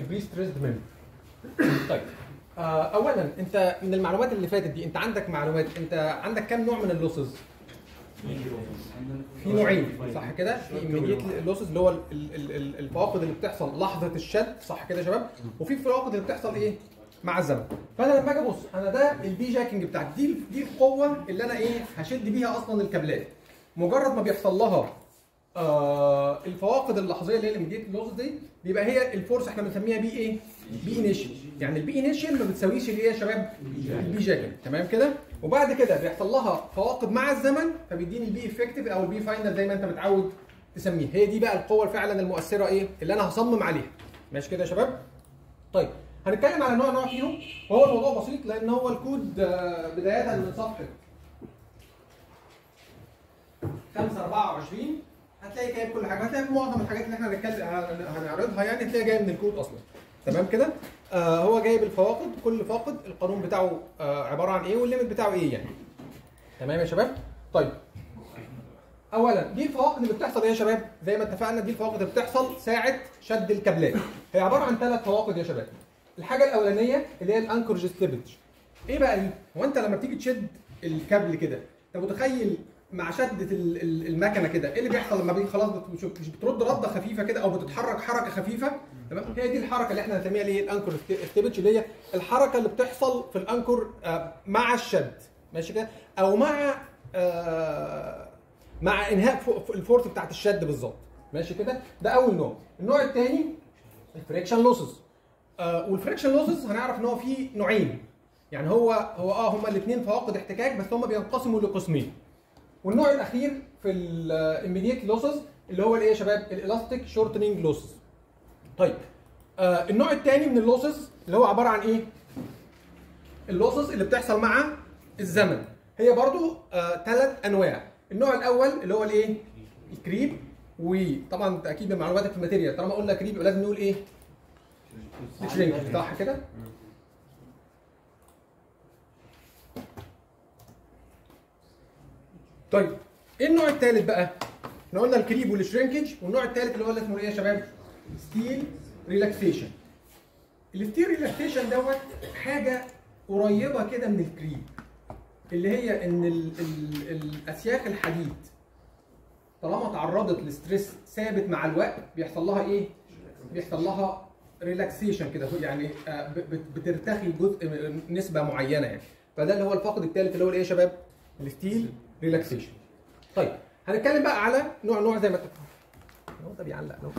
البري ستريسد ميمبر طيب آه اولا انت من المعلومات اللي فاتت دي انت عندك معلومات انت عندك كام نوع من اللوسز؟ في نوعين صح كده؟ في immediate لوسز اللي هو ال- ال- ال- الفواقد اللي بتحصل لحظه الشد صح كده يا شباب؟ وفي فواقد اللي بتحصل ايه؟ مع الزمن فانا لما اجي ابص انا ده البي جاكينج بتاعتي دي دي القوه اللي انا ايه هشد بيها اصلا الكابلات مجرد ما بيحصل لها آه الفواقد اللحظيه اللي هي الاميديت لوز دي بيبقى هي الفورس احنا بنسميها بي ايه؟ بي انيشال يعني البي انيشال ما بتساويش الايه يا شباب؟ البي جاكينج تمام كده؟ وبعد كده بيحصل لها فواقد مع الزمن فبيديني البي افكتيف او البي فاينل زي ما انت متعود تسميه هي دي بقى القوه فعلا المؤثره ايه؟ اللي انا هصمم عليها ماشي كده يا شباب؟ طيب هنتكلم على نوع نوع فيهم وهو الموضوع بسيط لان هو الكود آه، بدايه من صفحه 524 هتلاقي جايب كل حاجه هتلاقي معظم الحاجات اللي احنا هنتكلم هنعرضها يعني هتلاقي جايه من الكود اصلا تمام كده آه هو جايب الفواقد كل فاقد القانون بتاعه آه عباره عن ايه والليمت بتاعه ايه يعني تمام يا شباب طيب اولا دي الفواقد اللي بتحصل ايه يا شباب زي ما اتفقنا دي الفواقد اللي بتحصل ساعه شد الكابلات هي عباره عن ثلاث فواقد يا شباب الحاجه الاولانيه اللي هي الانكورج سليبج ايه بقى دي هو انت لما بتيجي تشد الكابل كده انت متخيل مع شده ال- ال- المكنه كده ايه اللي بيحصل لما بيجي خلاص بت- مش مش بترد رده خفيفه كده او بتتحرك حركه خفيفه تمام هي دي الحركه اللي احنا هنسميها الايه الانكور ستيبج اللي هي الحركه اللي بتحصل في الانكور آه، مع الشد ماشي كده او مع آه، مع انهاء فو- الفورس بتاعت الشد بالظبط ماشي كده ده اول نوع النوع الثاني الفريكشن لوسز آه والفريكشن لوسز هنعرف ان هو في نوعين يعني هو هو اه هما الاثنين فواقد احتكاك بس هما بينقسموا لقسمين والنوع الاخير في الاميديت لوسز اللي هو الايه يا شباب الالاستيك شورتنينج لوسز طيب آه النوع الثاني من اللوسز اللي هو عباره عن ايه اللوسز اللي بتحصل مع الزمن هي برضو ثلاث انواع النوع الاول اللي هو الايه الكريب وطبعا اكيد من معلوماتك في الماتيريال طالما قلنا كريب يبقى لازم نقول ايه شرينك صح كده طيب ايه النوع الثالث بقى احنا قلنا الكريب والشرينكج والنوع الثالث اللي هو اللي اسمه ايه يا شباب ستيل ريلاكسيشن الستيل ريلاكسيشن دوت حاجه قريبه كده من الكريب اللي هي ان ال ال الاسياخ الحديد طالما تعرضت لستريس ثابت مع الوقت بيحصل لها ايه بيحصل لها ريلاكسيشن كده يعني آه، ب- بت- بترتخي جزء من- نسبه معينه يعني فده اللي هو الفقد الثالث اللي هو الايه يا شباب الستيل ريلاكسيشن طيب هنتكلم بقى على نوع نوع زي ما اتفقنا هو ده بيعلق له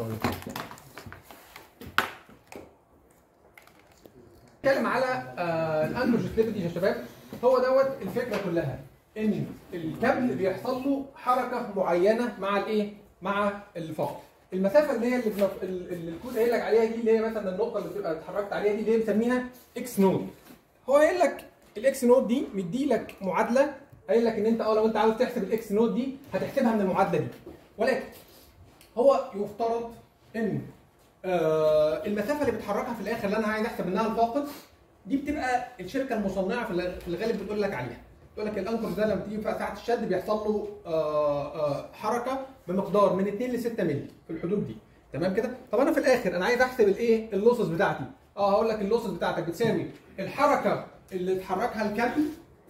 نتكلم على الانكروجستيفيتي يا شباب هو دوت الفكره كلها ان الكابل بيحصل له حركه معينه مع الايه؟ مع الفقد المسافه اللي هي اللي, بنف... اللي الكود قايل لك عليها دي اللي هي مثلا النقطه اللي بتبقى اتحركت عليها دي اللي هي بنسميها اكس نود هو قايل لك الاكس نود دي مدي لك معادله قايل لك ان انت اه لو انت عاوز تحسب الاكس نود دي هتحسبها من المعادله دي ولكن هو يفترض ان آه المسافه اللي بتحركها في الاخر اللي انا عايز احسب منها الفاقد دي بتبقى الشركه المصنعه في الغ- في الغالب بتقول لك عليها تقول لك الانكر ده لما تيجي في ساعه الشد بيحصل له آه آه حركه بمقدار من 2 ل 6 مللي في الحدود دي تمام كده طب انا في الاخر انا عايز احسب الايه اللوسز بتاعتي اه هقول لك اللوسز بتاعتك بتساوي الحركه اللي اتحركها الكابل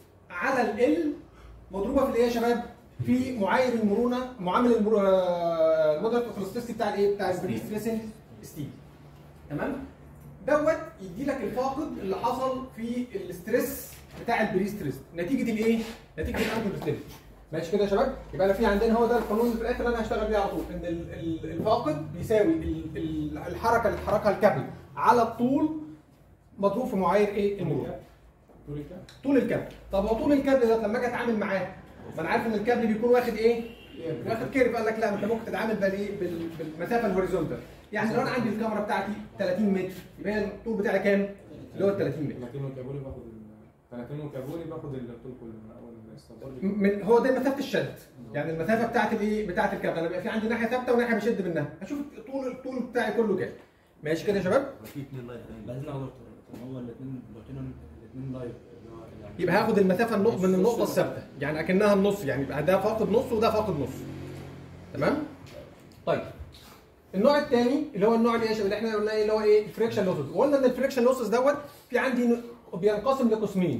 على ال مضروبه في الايه يا شباب في معايير المرونه معامل المودريت اوف بتاع الايه بتاع البري ستريسنج ستيل تمام دوت يدي لك الفاقد اللي حصل في الاستريس بتاع البري ستريس نتيجه الايه نتيجه الانكل ستيل ماشي كده يا شباب يبقى انا في عندنا هو ده القانون اللي في الاخر اللي انا هشتغل بيه على طول ان ال- ال- الفاقد بيساوي ال- ال- الحركه اللي اتحركها الكابل على الطول مضروب في معايير ايه المرونه طول الكابل طب هو طول الكابل ده لما اجي اتعامل معاه ما انا عارف ان الكابل بيكون واخد ايه واخد كيرف قال لك لا انت ممكن تتعامل بالايه بال- بالمسافه الهوريزونتال يعني لو انا عندي الكاميرا بتاعتي 30 متر يبقى هي الطول بتاعي كام اللي هو ال 30 متر 30 وكابولي باخد ال 30 وكابولي باخد الطول كله من اول السطر من هو ده مسافه الشد يعني المسافه بتاعت الايه بتاعت الكابل انا بيبقى في عندي ناحيه ثابته وناحيه بشد منها هشوف الطول الطول بتاعي كله كام ماشي كده يا شباب في اثنين لايف بعدين اقدر هو الاثنين قلت الاثنين لايف اللي هو يعني يبقى هاخد المسافه النق- من النقطه الثابته يعني اكنها النص يعني يبقى ده فاقد نص وده فاقد نص تمام طيب النوع الثاني اللي هو النوع اللي إيه- اللي احنا قلنا إيه اللي هو ايه الفريكشن لوسز وقلنا ان الفريكشن لوسز دوت في عندي ن- بينقسم لقسمين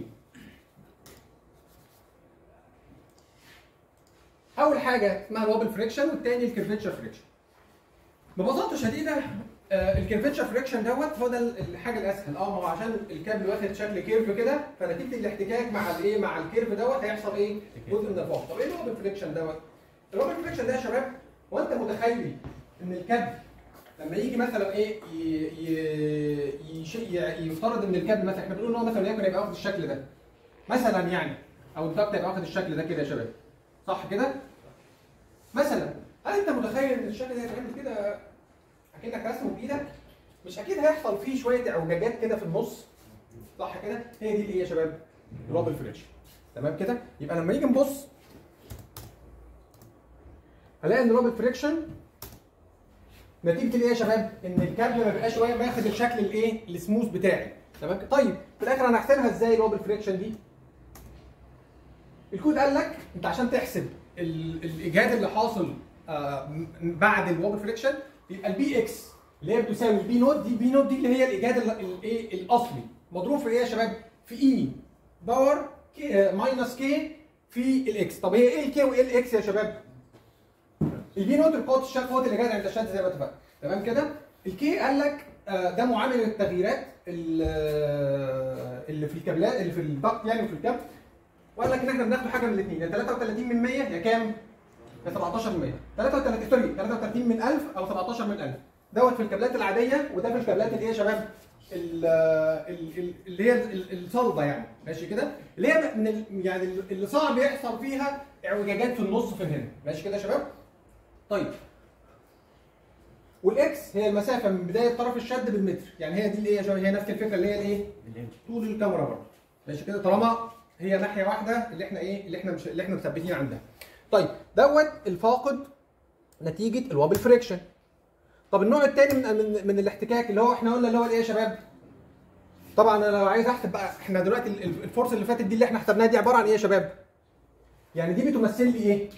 اول حاجه اسمها الوابل فريكشن والثاني الكيرفيتشر فريكشن ببساطه شديده آه الكيرفيتشر فريكشن دوت هو ده الحاجه الاسهل اه ما هو عشان الكابل واخد شكل كيرف كده فنتيجه الاحتكاك مع الايه مع الكيرف دوت هيحصل ايه جزء من الفوق طب ايه الوابل فريكشن دوت الوابل فريكشن ده يا شباب هو انت متخيل ان الكابل لما يجي مثلا ايه ي- ي- يش- ي- يفترض ان الكابل مثلا احنا بنقول ان هو مثلا يكون يبقى واخد الشكل ده مثلا يعني او الضغط يبقى واخد الشكل ده كده يا شباب صح كده؟ مثلا هل انت متخيل ان الشكل ده هيتعمل كده اكنك رسمه بايدك؟ مش اكيد هيحصل فيه شويه اعوجاجات كده في النص صح كده؟ هي دي اللي ايه يا شباب؟ الوابل فريكشن تمام كده؟ يبقى لما نيجي نبص هلاقي ان الوابل فريكشن نتيجه الايه يا شباب؟ ان الكابل ما بيبقاش شويه واخد الشكل الايه؟ السموث بتاعي تمام كده؟ طيب في الاخر انا هحسبها ازاي الوابل فريكشن دي؟ الكود قال لك انت عشان تحسب ال- الايجاد اللي حاصل آه، م- بعد الوابل فريكشن يبقى البي اكس اللي هي بتساوي البي نوت دي البي نوت دي اللي هي الايجاد ال- الايه الاصلي مضروب في ايه يا شباب؟ في اي باور كي ماينس كي في الاكس طب هي ايه الكي وايه الاكس يا شباب؟ البي نوت القوه الشد قوه الايجاد عند الشد زي ما اتفقنا تمام كده؟ الكي قال لك آه، ده معامل التغييرات ال- آه، اللي في الكابلات اللي في الضغط يعني وفي الكابل وقال لك ان احنا بناخد حاجه من الاثنين يا 33 من 100 يا كام؟ يا 17 من 100 33 سوري 33 من 1000 او 17 من 1000 دوت في الكابلات العاديه وده في الكابلات اللي هي يا شباب ال- ال- ال- اللي هي ال- الصلبه يعني ماشي كده اللي هي من ال- يعني اللي صعب يحصل فيها اعوجاجات في النص في هنا ماشي كده يا شباب طيب والاكس هي المسافه من بدايه طرف الشد بالمتر يعني هي دي اللي هي يا شباب هي نفس الفكره اللي هي الايه طول الكاميرا برضه ماشي كده طالما هي ناحيه واحده اللي احنا ايه اللي احنا مش اللي احنا مثبتين عندها طيب دوت الفاقد نتيجه الوابل فريكشن طب النوع الثاني من من, من الاحتكاك اللي هو احنا قلنا اللي هو الايه يا شباب طبعا انا لو عايز احسب بقى احنا دلوقتي ال- ال- الفورس اللي فاتت دي اللي احنا حسبناها دي عباره عن ايه يا شباب يعني دي بتمثل لي ايه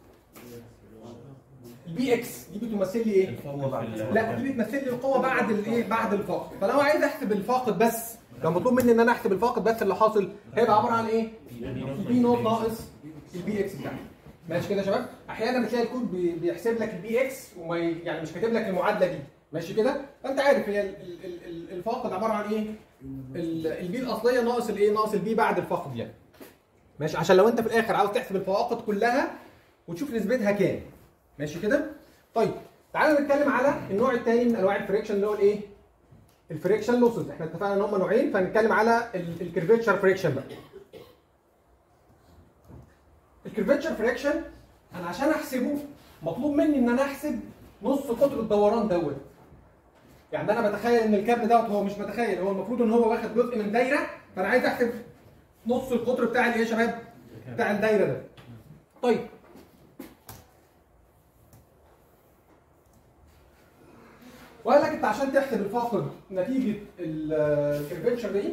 البي اكس دي بتمثل لي ايه لا دي بتمثل لي القوه بعد الايه بعد الفاقد فلو عايز احسب الفاقد بس لو مطلوب مني ان انا احسب الفاقد بس اللي حاصل هيبقى عباره عن ايه البي نوت ناقص البي اكس بتاعتي ماشي كده يا شباب احيانا بتلاقي الكود بي- بيحسب لك البي اكس وما ي- يعني مش كاتب لك المعادله دي ماشي كده فانت عارف هي ال- ال- ال- ال- الفاقد عباره عن ايه ال- البي الاصليه ناقص الايه ناقص البي بعد الفقد يعني ماشي عشان لو انت في الاخر عاوز تحسب الفواقد كلها وتشوف نسبتها كام ماشي كده طيب تعالى نتكلم على النوع الثاني من انواع الفريكشن اللي هو الايه الفريكشن لوسز احنا اتفقنا ان هم نوعين فنتكلم على الكيرفيتشر فريكشن بقى الكيرفيتشر فريكشن انا عشان احسبه مطلوب مني ان انا احسب نص قطر الدوران دوت يعني انا بتخيل ان الكابل دوت هو مش بتخيل هو المفروض ان هو واخد جزء من دايره فانا عايز احسب نص القطر بتاع الايه يا شباب بتاع الدايره ده طيب وقال لك انت عشان تحسب الفاقد نتيجه الكيرفيتشر دي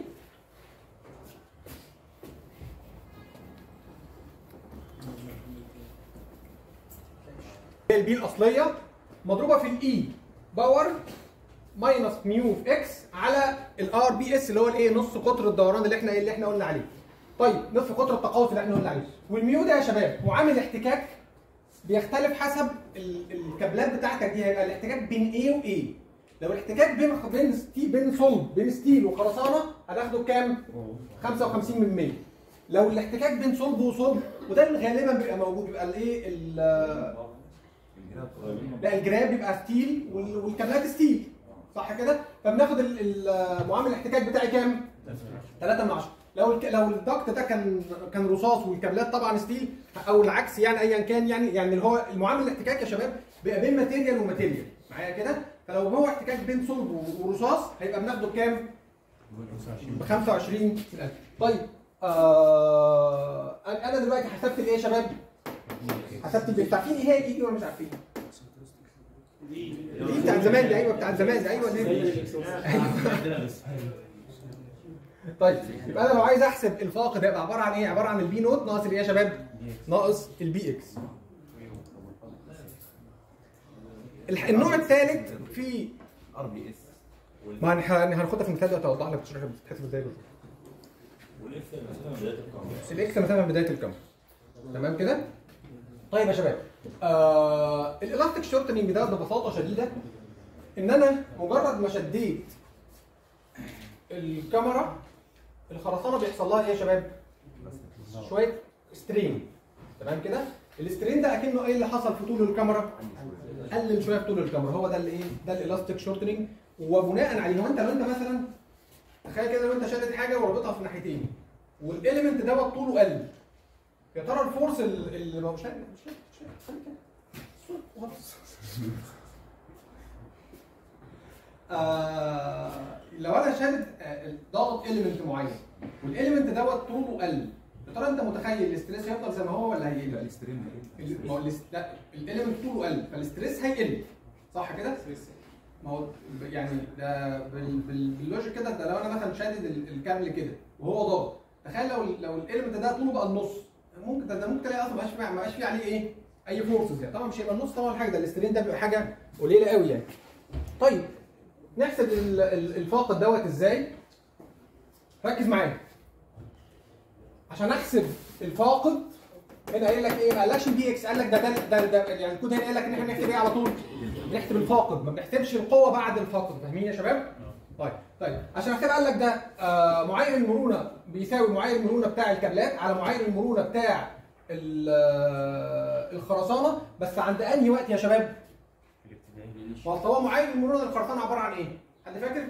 البي الاصليه مضروبه في الاي باور ماينس ميو في اكس على الار بي اس اللي هو الايه نص قطر الدوران اللي احنا اللي احنا قلنا عليه. طيب نصف قطر التقوس اللي احنا قلنا عليه. والميو ده يا شباب معامل احتكاك بيختلف حسب ال- الكابلات بتاعتك دي هيبقى الاحتكاك بين ايه وايه. لو الاحتكاك بين بين ستيل بين صلب بين ستيل وخرسانه هناخده بكام؟ 55 من 100. لو الاحتكاك بين صلب وصلب وده اللي غالبا بيبقى موجود بيبقى الايه ال- لا الجراب بيبقى ستيل وال- والكابلات ستيل صح كده؟ فبناخد ال- ال- معامل الاحتكاك بتاعي كام؟ 3 من 10 لو الك... لو الدكت ده كان كان رصاص والكابلات طبعا ستيل او العكس يعني ايا كان يعني يعني اللي هو المعامل الاحتكاك يا شباب بيبقى بين ماتيريال وماتيريال معايا كده؟ فلو هو احتكاك بين صلب و- ورصاص هيبقى بناخده بكام؟ ب 25000 طيب آه... انا دلوقتي حسبت الايه يا شباب؟ حسبت البي عارفين ايه هي الاي دي ولا مش عارفين؟ دي بتاع زمان دي ايوه بتاع زمان دي ايوه دي ايوه طيب يبقى انا لو عايز احسب الفاقد هيبقى عباره عن ايه؟ عباره عن البي نوت ناقص الايه يا شباب؟ ناقص البي اكس الح- النوع الثالث في ار بي اس ما هن- هن- هناخدها في المثال ده توضح لك الشريحه بتتحسب ازاي بالظبط والاكس مثلا بدايه الكاميرا الاكس مثلا بدايه الكاميرا تمام كده طيب يا شباب آه الالاستيك شورتنج ده ببساطه شديده ان انا مجرد ما شديت الكاميرا الخرسانه بيحصل لها ايه يا شباب شويه سترين تمام كده السترين ده اكنه ايه اللي حصل في طول الكاميرا قلل شويه في طول الكاميرا هو ده اللي ايه ده الالاستيك شورتنج وبناء عليه هو انت لو انت مثلا تخيل كده لو انت شادد حاجه ورابطها في ناحيتين والاليمنت دوت طوله قل يا ترى الفورس ال- اللي ما مش مش مش خلي كده. الصوت خالص. آه لو انا شادد آه، ضاغط اليمنت معين والاليمنت دوت طوله قل يا ترى انت متخيل الاستريس هيفضل زي ما هو ولا هيقل؟ الاكستريم ال- ما هو الاس- لا الاليمنت طوله قل فالاستريس هيقل صح كده؟ ما هو ب- يعني ده بال- بال- باللوجيك كده ده لو انا مثلا شادد ال- الكابل كده وهو ضاغط تخيل لو ال- لو الاليمنت ده طوله بقى النص ممكن ده, ده ممكن تلاقي اصلا ما بقاش فيه ما بقاش فيه عليه ايه؟ اي فورسز يعني طبعا مش هيبقى النص طبعا حاجه ده الاسترين ده بيبقى حاجه قليله قوي يعني. طيب نحسب ال- ال- الفاقد دوت ازاي؟ ركز معايا. عشان احسب الفاقد هنا قايل لك ايه؟ ما قالكش دي اكس قال لك ده ده, ده, ده يعني الكود هنا قال لك ان احنا نكتب ايه على طول؟ نكتب الفاقد ما بنحسبش القوه بعد الفاقد فاهمين يا شباب؟ طيب طيب عشان كده قال لك ده آه معايير المرونه بيساوي معايير المرونه بتاع الكابلات على معايير المرونه بتاع ال- آه، الخرسانه بس عند انهي وقت يا شباب؟ ما أصل هو معايير المرونه للخرسانه عباره عن ايه؟ حد فاكر؟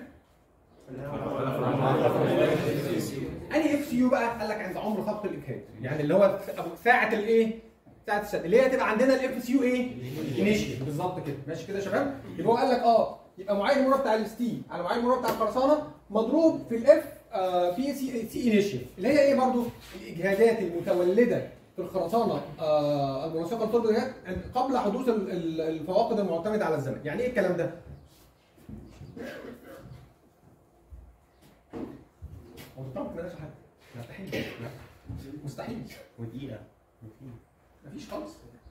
انهي اف سي يو بقى؟ قال لك عند عمر خط الاجهاد يعني اللي هو ساعه الايه؟ ساعه الشد اللي هي تبقى عندنا الاف سي يو ايه؟ انيشيال بالظبط كده ماشي كده يا شباب؟ يبقى هو قال لك اه يبقى معايير المرونه بتاع الستيم على معايير المرونه بتاع الخرسانه مضروب في الاف في سي سي انيشيال اللي هي ايه برضو؟ الاجهادات المتولده في الخرسانه آه المنسقه لطول الاجهاد قبل حدوث ال- ال- الفواقد المعتمده على الزمن، يعني ايه الكلام ده؟ هو طبعا ما حاجه مستحيل مستحيل ودقيقه مفيش خالص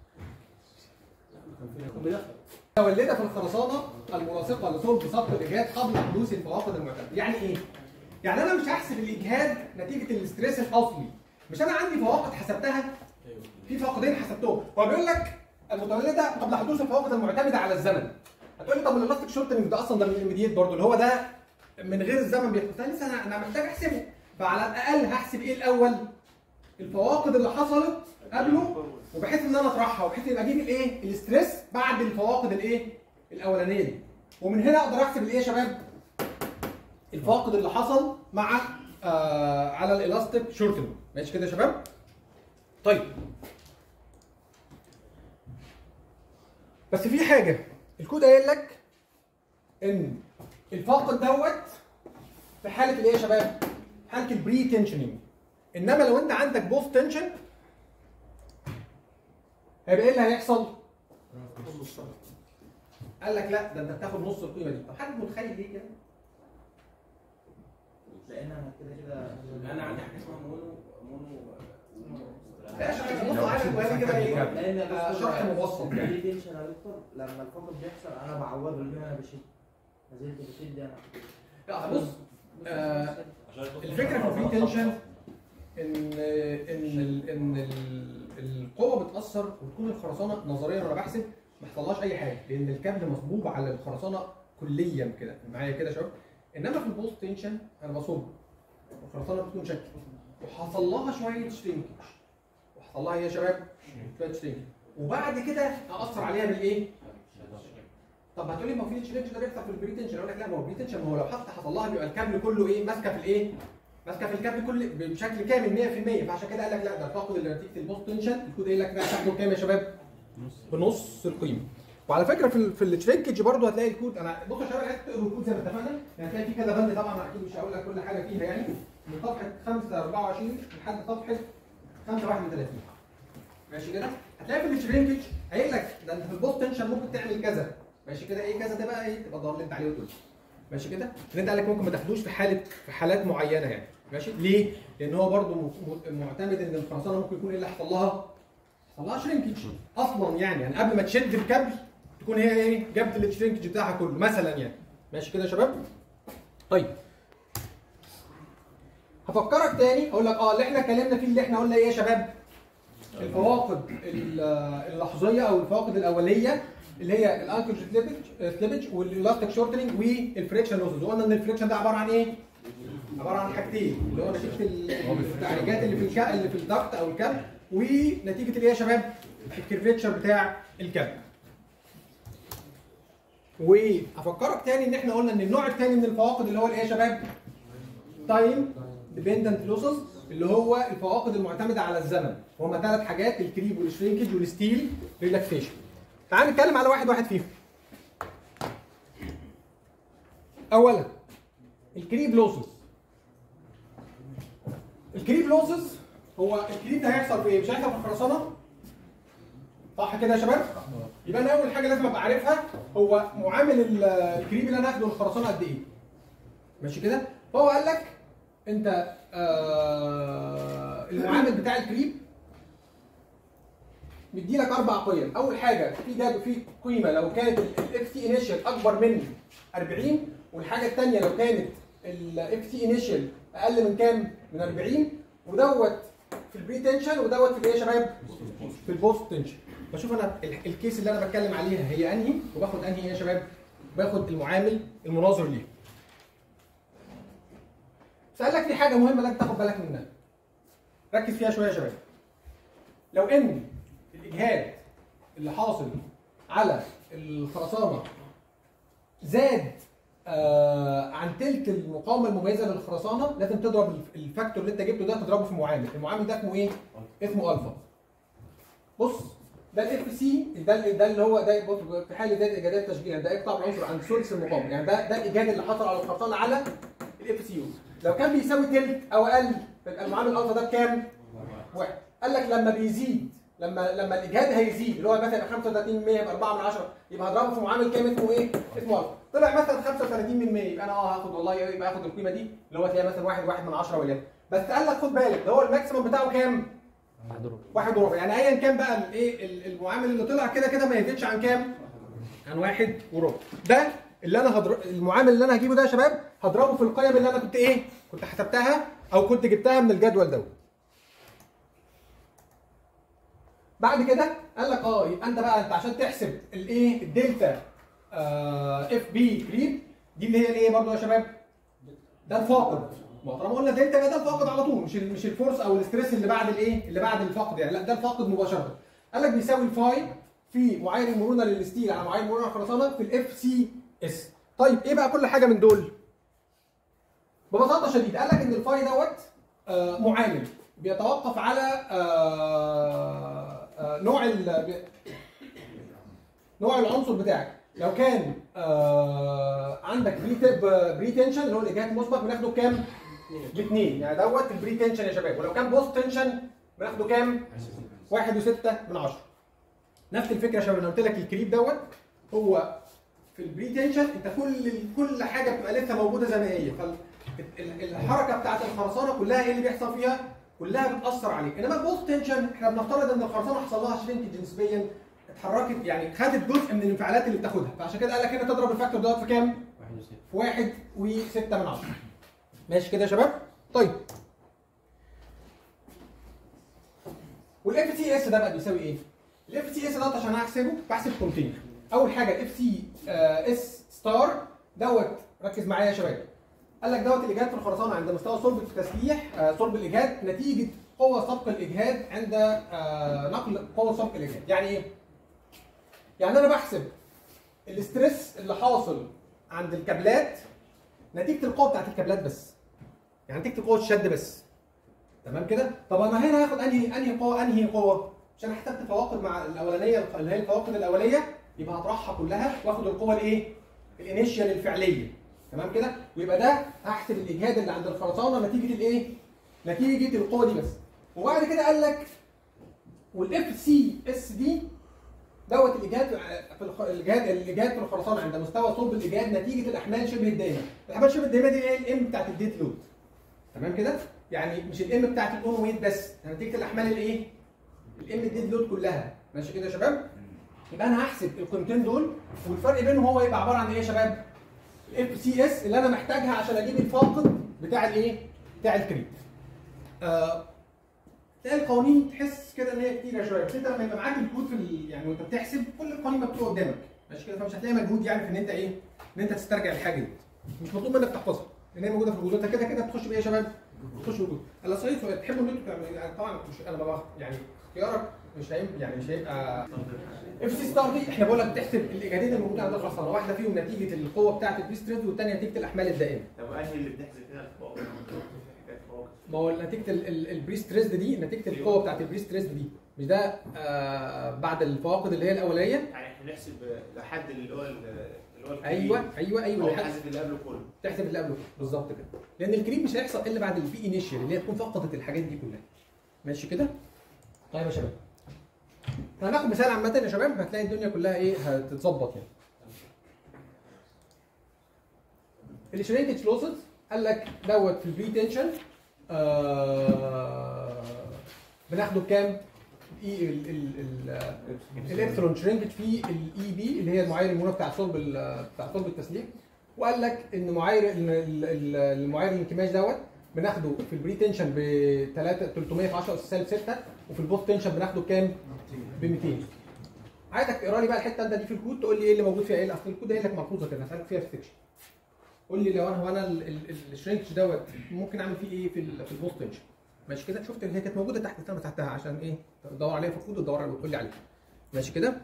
متولده في الخرسانه الملاصقه لصلب سقط الاجهاد قبل حدوث الفواقد المعتمده، يعني ايه؟ يعني انا مش هحسب الاجهاد نتيجه الاستريس الاصلي، مش انا عندي فواقد حسبتها في فاقدين حسبتهم، هو بيقول لك المتولده قبل حدوث الفواقد المعتمده على الزمن. هتقول لي طب الالاستيك شورتنج ده اصلا ده من الاميديت برضه اللي هو ده من غير الزمن بيحصل لسه انا انا محتاج احسبه فعلى الاقل هحسب ايه الاول؟ الفواقد اللي حصلت قبله وبحيث ان انا اطرحها وبحيث يبقى اجيب الايه؟ الاستريس بعد الفواقد الايه؟ الاولانيه دي. ومن هنا اقدر احسب الايه يا شباب؟ الفاقد اللي حصل مع آه على الالاستيك شورتنج ماشي كده يا شباب؟ طيب بس في حاجه الكود قايل لك ان الفاقد دوت في حاله الايه يا شباب؟ حاله البري تنشننج انما لو انت عندك بوست تنشن هيبقى ايه اللي هيحصل؟ قال لك لا ده انت بتاخد نص القيمه دي، طب حد متخيل ليه كده؟ لان انا كده كده انا عندي حاجه اسمها مونو مونو لا شرح بص عارف وهذه كده ايه؟ لان يا آه، دكتور شرح مبسط يعني. في تنشن يا دكتور لما الفقد بيحصل انا بعوضه ان انا بشد نزلت بشد انا لا بص آه الفكره في الفري تنشن ان ان ال- ان ال- القوه بتاثر وتكون الخرسانه نظريا وانا بحسب ما حصلهاش اي حاجه لان الكابل مصبوب على الخرسانه كليا كده معايا كده يا شباب انما في البوست تنشن انا بصب الخرسانه بتكون شكل وحصل لها شويه شرينكج وحصل لها إيه يا شباب شويه شرينكج وبعد كده اثر عليها بالايه؟ طب هتقولي ما هو في الشرينكج ده بيحصل في البري تنشن اقول لك لا ما هو البري تنشن ما هو لو حتى حصل لها بيبقى الكابل كله ايه ماسكه في الايه؟ ماسكه في الكابل كل بشكل كامل 100% فعشان كده قال لك لا ده الفاقد اللي نتيجه البوست تنشن الكود قايل لك لا تاخده بكام يا شباب؟ بنص القيمه وعلى فكره في ال في الشرينكج برضه هتلاقي الكود انا بصوا يا شباب عايز تقروا الكود زي ما اتفقنا يعني هتلاقي في كذا بند طبعا اكيد مش هقول لك كل حاجه فيها يعني من صفحه 5 24 لحد صفحه 5 31 ماشي كده هتلاقي في الشرينكج قايل لك ده انت في البوست تنشن ممكن تعمل كذا ماشي كده ايه كذا ده بقى ايه تبقى الضرر اللي انت عليه وتقول ماشي كده اللي انت قال لك ممكن ما تاخدوش في حاله في حالات معينه يعني ماشي ليه؟ لان هو برضه م- م- معتمد ان الخرسانه ممكن يكون ايه اللي حصل لها؟ حصل لها شرينكج اصلا يعني يعني قبل ما تشد الكابل تكون هي ايه جابت الشرينكج بتاعها كله مثلا يعني ماشي كده يا شباب طيب هفكرك تاني اقول لك اه اللي احنا اتكلمنا فيه اللي احنا قلنا ايه يا شباب الفواقد ال- اللحظيه او الفواقد الاوليه اللي هي الانكل سليبج سليبج والالاستيك شورتنج والفريكشن لوسز وقلنا ان الفريكشن ده عباره عن ايه؟ عباره عن حاجتين اللي هو نتيجه ال- التعريجات اللي في الك اللي في الضغط او الكب ونتيجه اللي هي يا شباب الكيرفيتشر بتاع الكب وهفكرك تاني ان احنا قلنا ان النوع الثاني من الفواقد اللي هو الايه يا شباب؟ تايم ديبندنت لوسز اللي هو الفواقد المعتمده على الزمن وهما ثلاث حاجات الكريب والشرينكج والستيل ريلاكسيشن تعال نتكلم على واحد واحد فيهم اولا الكريب لوسز الكريب لوسز هو الكريب ده هيحصل في ايه؟ مش هيحصل في الخرسانه صح كده يا شباب؟ يبقى انا اول حاجه لازم ابقى عارفها هو معامل ال- الكريب اللي انا هاخده للخرسانه قد ايه؟ ماشي كده؟ فهو قال لك انت آه المعامل بتاع الكريب مدي لك اربع قيم، اول حاجه في ده في قيمه لو كانت الاف تي انيشال اكبر من 40 والحاجه الثانيه لو كانت الاف تي انيشال اقل من كام؟ من 40 ودوت في البري تنشن ودوت في الايه يا شباب؟ في البوست تنشن بشوف انا ال- الكيس اللي انا بتكلم عليها هي انهي وباخد انهي يا شباب؟ باخد المعامل المناظر ليه. بس قال لك في حاجه مهمه لازم تاخد بالك منها. ركز فيها شويه يا شباب. لو ان الاجهاد اللي حاصل على الخرسانه زاد آه عن تلت المقاومه المميزه للخرسانه لازم تضرب الف- الفاكتور اللي انت جبته ده تضربه في معامل، المعامل ده اسمه ايه؟ اسمه الفا. بص ده الاف سي ده ده اللي هو ده بص في حاله ده الاجهادات التشغيل يعني ده اقطاع العنصر عند ثلث المقاومه يعني ده ده الاجهاد اللي حصل على الخرسانه على الاف سي يو لو كان بيساوي تلت او اقل يبقى المعامل الفا ده بكام؟ واحد قال لك لما بيزيد لما لما الاجهاد هيزيد اللي هو مثلا يبقى 35 يبقى 4 من 10 يبقى هضربه في معامل كام اسمه ايه؟ اسمه الفا طلع مثلا 35 من 100 يبقى انا اه هاخد والله يبقى هاخد القيمه دي اللي هو تلاقيها مثلا 1 1 من 10 وليكن بس قال لك خد بالك ده هو الماكسيمم بتاعه كام؟ واحد وربع يعني ايا كان بقى الايه ال- المعامل اللي طلع كده كده ما يزيدش عن كام؟ عن واحد وربع ده اللي انا هضرب المعامل اللي انا هجيبه ده يا شباب هضربه في القيم اللي انا كنت ايه؟ كنت حسبتها او كنت جبتها من الجدول دوت بعد كده قال لك اه يبقى انت بقى انت عشان تحسب الايه الدلتا اف بي كريب دي اللي هي الايه برضه يا شباب؟ ده الفاقد ما طالما قلنا دلتا يبقى ده الفاقد على طول مش ال- مش الفورس او الاستريس اللي بعد الايه؟ اللي بعد الفقد يعني لا ده الفاقد مباشره. قال لك بيساوي الفاي في معايير المرونه للستيل على معايير المرونه للخرسانه في الاف سي اس. طيب ايه بقى كل حاجه من دول؟ ببساطه شديده قال لك ان الفاي دوت آه، معامل بيتوقف على آه، آه، نوع ال بي- نوع العنصر بتاعك لو كان آه عندك بري بري تنشن اللي هو الاجهاد المسبق بناخده بكام؟ باثنين يعني دوت البري تنشن يا شباب ولو كان بوست تنشن بناخده كام؟ واحد وستة من عشرة نفس الفكره يا شباب انا قلت لك الكريب دوت هو في البري تنشن انت كل كل حاجه بتبقى لسه موجوده زي ما هي فالحركه بتاعت الخرسانه كلها ايه اللي بيحصل فيها؟ كلها بتاثر عليك انما البوست تنشن احنا بنفترض ان الخرسانه حصل لها شرينكج نسبيا اتحركت يعني خدت جزء من الانفعالات اللي بتاخدها فعشان كده قال لك هنا تضرب الفاكتور دوت في كام؟ في واحد وستة من عشرة ماشي كده يا شباب؟ طيب والاف سي اس ده بقى بيساوي ايه؟ الاف سي اس ده عشان احسبه بحسب كونتينر اول حاجه الاف سي اس ستار دوت ركز معايا يا شباب قال لك دوت الاجهاد في الخرسانه عند مستوى صلب التسليح آه، صلب الاجهاد نتيجه قوه سبق الاجهاد عند آه، نقل قوه سبق الاجهاد يعني ايه؟ يعني انا بحسب الاسترس اللي حاصل عند الكابلات نتيجه القوه بتاعت الكابلات بس يعني نتيجه قوه الشد بس تمام كده طب انا هنا هاخد انهي انهي قوه انهي قوه عشان انا حسبت فواقد مع الاولانيه اللي هي الفواقد الاوليه يبقى هطرحها كلها واخد القوه الايه الانيشيال الفعليه تمام كده ويبقى ده هحسب الاجهاد اللي عند الخرسانه نتيجه الايه نتيجه القوه دي بس وبعد كده قال لك والاف سي اس دي دوت الاجهاد في الخ... الاجهاد الاجهاد في الخرسانه عند مستوى صلب الاجهاد نتيجه الاحمال شبه الدائمه الاحمال شبه الدائمه دي هي الام بتاعت الديت لود تمام كده يعني مش الام بتاعت الاون ويت بس يعني نتيجه الاحمال الايه الام الديت لود كلها ماشي كده يا شباب يبقى انا هحسب القيمتين دول والفرق بينهم هو يبقى عباره عن ايه يا شباب؟ الاف سي اس اللي انا محتاجها عشان اجيب الفاقد بتاع الايه؟ بتاع الكريت. آه تلاقي القوانين تحس كده ان هي كتيره شويه بس انت لما يبقى معاك الكود في ال- يعني وانت بتحسب كل القوانين مكتوبه قدامك ماشي كده فمش هتلاقي مجهود يعني في ان انت ايه؟ ان انت تسترجع الحاجه دي. مش مطلوب منك تحفظها لان هي موجوده في الوجود انت كده كده بتخش بايه يا شباب؟ بتخش وجود. انا صحيح سؤال تحبوا ان انتوا تعملوا- يعني طبعا مش انا بقى يعني اختيارك مش هيبقى يعني مش هيبقى اف سي ستار دي احنا بقول لك بتحسب الايجادين الموجوده عندك في الخساره واحده فيهم نتيجه القوه بتاعه البي ستريس والثانيه نتيجه الاحمال الدائمه طب انهي اللي بتحسب فيها الفوق؟ حكايه فوق ما هو نتيجه ال- ال- البري ستريس دي نتيجه القوه بتاعه البري ستريس دي مش ده آه بعد الفواقد اللي هي الاوليه يعني احنا نحسب لحد اللي هو ال- اللي هو الكريم. ايوه ايوه ايوه او لحد- حاسب اللي قبله كله تحسب اللي قبله بالظبط كده لان الكريم مش هيحصل الا بعد البي انيشال اللي هي تكون فقدت الحاجات دي كلها ماشي كده طيب يا شباب هناخد مثال عامه يا شباب هتلاقي الدنيا كلها ايه هتتظبط يعني الشرينكج لوسز قال لك دوت في البري تنشن آه بناخده بكام؟ اي ال ال ال الالكترون شرينكج في الاي بي اللي هي المعايير المونه بتاع صلب ال- بتاع صلب التسليم وقال لك ان معايير ال- ال- ال- المعايير الانكماش دوت بناخده في البري تنشن ب 3 300 في 10 اس سالب 6 وفي البوست تنشن بناخده بكام؟ ب 200 عايزك تقرا لي بقى الحته انت دي في الكود تقول لي ايه اللي موجود فيها ايه اصل الكود قايل لك ملحوظه كده هسالك فيها في السكشن قول لي لو انا هو انا ال- ال- الشرينكج دوت ممكن اعمل فيه ايه في ال- في البوست تنشن ماشي كده شفت اللي هي كانت موجوده تحت انا تحتها عشان ايه تدور عليها في الكود وتدور عليها وتقول لي عليها ماشي كده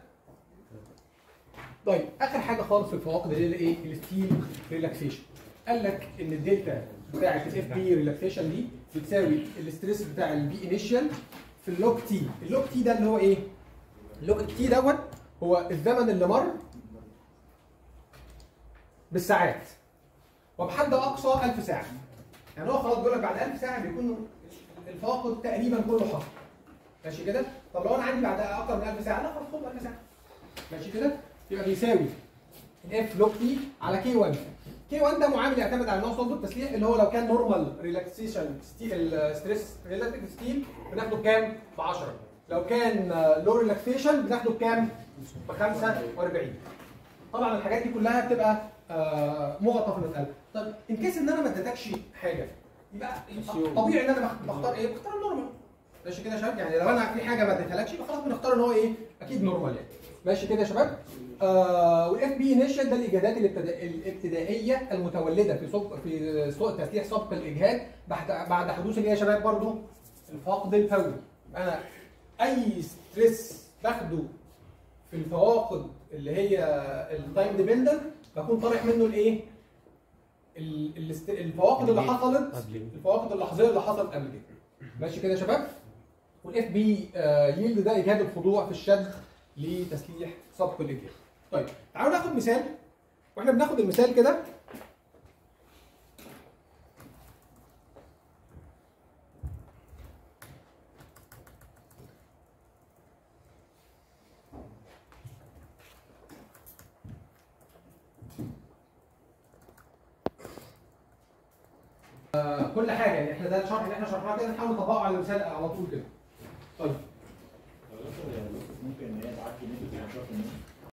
طيب اخر حاجه خالص في الفواقد اللي هي ايه الستيل ريلاكسيشن قال لك ان الدلتا بتاعه الاف بي ريلاكسيشن دي بتساوي الاستريس بتاع البي انيشال في اللوج تي اللوج تي ده اللي هو ايه اللوج تي دوت هو الزمن اللي مر بالساعات وبحد اقصى 1000 ساعه يعني هو خلاص بيقول لك بعد 1000 ساعه بيكون الفاقد تقريبا كله حصل ماشي كده طب لو انا عندي بعد اكتر من 1000 ساعه لا خلاص خد 1000 ساعه ماشي كده يبقى بيساوي اف لوج تي على كي 1 كي 1 ده معامل يعتمد على نوع صلب التسليح اللي هو لو كان نورمال ريلاكسيشن ستريس ريلاتيف ستيل بناخده بكام؟ ب 10 لو كان لو ريلاكسيشن بناخده بكام؟ ب 45 طبعا الحاجات دي كلها بتبقى آه، مغطى في المساله طب ان كيس ان انا ما اديتكش حاجه يبقى طبيعي ان انا بخ- بختار ايه؟ بختار النورمال ماشي كده يا شباب يعني لو انا في حاجه ما اديتهالكش يبقى خلاص بنختار ان هو ايه؟ اكيد نورمال يعني ماشي كده يا شباب آه والاف بي انيشال ده الاجهادات الابتدا- الابتدائيه المتولده في صب في سوق تسليح سبق الاجهاد بعد بعد حدوث الايه يا شباب برضو الفقد الفوري انا اي ستريس باخده في الفواقد اللي هي التايم ديبندنت بكون طارح منه الايه؟ ال- الاست- الفواقد اللي حصلت الفواقد اللحظيه اللي حصلت قبل كده ماشي كده يا شباب؟ والاف بي يلد ده اجهاد الخضوع في الشد لتسليح سبق الاجهاد. طيب تعالوا ناخد مثال واحنا بناخد المثال كده آه، كل حاجه يعني احنا ده الشرح اللي احنا شرحناه كده نحاول نطبقه على المثال على طول كده. طيب ممكن ان هي تعدي نسبه النشاط النسبي